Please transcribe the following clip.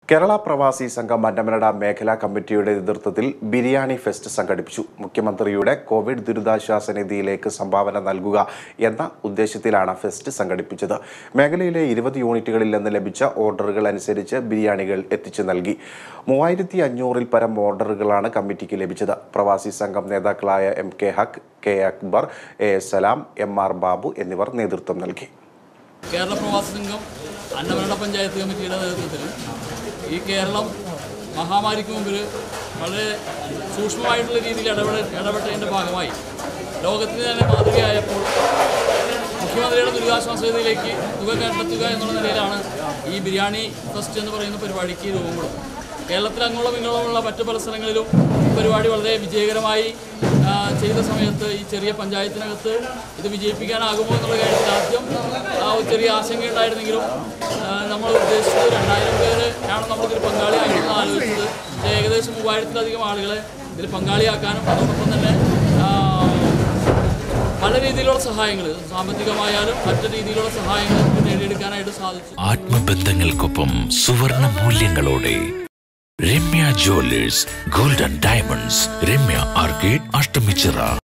കേരള പ്രവാസി സംഘം മന്നമനട മേഖലാ കമ്മിറ്റിയുടെ നേതൃത്വത്തിൽ ബിരിയാണി ഫെസ്റ്റ് സംഘടിപ്പിച്ചു മുഖ്യമന്ത്രിയുടെ കോവിഡ് ദുരിതാശ്വാസ നിധിയിലേക്ക് സംഭാവന നൽകുക എന്ന ഉദ്ദേശത്തിലാണ് ഫെസ്റ്റ് സംഘടിപ്പിച്ചത് മേഖലയിലെ ഇരുപത് യൂണിറ്റുകളിൽ നിന്ന് ലഭിച്ച ഓർഡറുകൾ അനുസരിച്ച് ബിരിയാണികൾ എത്തിച്ചു നൽകി മൂവായിരത്തി അഞ്ഞൂറിൽ പരം ഓർഡറുകളാണ് കമ്മിറ്റിക്ക് ലഭിച്ചത് പ്രവാസി സംഘം നേതാക്കളായ M K Haq K Akbar A S Salam M R Babu എന്നിവർ നേതൃത്വം നൽകി കേരള പ്രവാസി സംഘം അന്നമനട പഞ്ചായത്ത് കമ്മിറ്റിയുടെ നേതൃത്വത്തിൽ ഈ കേരളം മഹാമാരിക്ക് മുമ്പിൽ വളരെ സൂക്ഷ്മമായിട്ടുള്ള രീതിയിൽ ഇടപെട ഇടപെട്ടതിൻ്റെ ഭാഗമായി ലോകത്തിന് തന്നെ മാതൃകയായപ്പോൾ മുഖ്യമന്ത്രിയുടെ ദുരിതാശ്വാസ നിധിയിലേക്ക് തുക കണ്ടെത്തുക എന്നുള്ള നിലയിലാണ് ഈ ബിരിയാണി ഫസ്റ്റ് എന്ന് പറയുന്ന പരിപാടിക്ക് രൂപം കൊടുത്തത് കേരളത്തിൽ അങ്ങോളം ഇങ്ങോളമുള്ള മറ്റു പല സ്ഥലങ്ങളിലും ഈ പരിപാടി വളരെ വിജയകരമായി ആ, ചെയ്ത സമയത്ത് ഈ ചെറിയ പഞ്ചായത്തിനകത്ത് ഇത് വിജയിപ്പിക്കാനാകുമോ എന്നുള്ള കാര്യത്തിൽ ആദ്യം ആ, ഒരു ചെറിയ ആശങ്കയുണ്ടായിരുന്നെങ്കിലും ആ, നമ്മൾ ഉദ്ദേശിച്ചത് രണ്ടായിരം പേര് ആണ് നമ്മളിതിൽ പങ്കാളിയായിരുന്നു ആലോചിച്ചത് പക്ഷേ ഏകദേശം മൂവായിരത്തിലധികം ആളുകളെ ഇതിൽ പങ്കാളിയാക്കാനും അതോടൊപ്പം തന്നെ ആ, പല രീതിയിലുള്ള സഹായങ്ങൾ സാമ്പത്തികമായാലും മറ്റു രീതിയിലുള്ള സഹായങ്ങൾ നമുക്ക് നേടിയെടുക്കാനായിട്ട് സാധിച്ചു ആത്മബന്ധങ്ങൾക്കൊപ്പം സുവർണ മൂല്യങ്ങളോടെ Ramya jewellers golden diamonds Ramya arcade Ashtamichira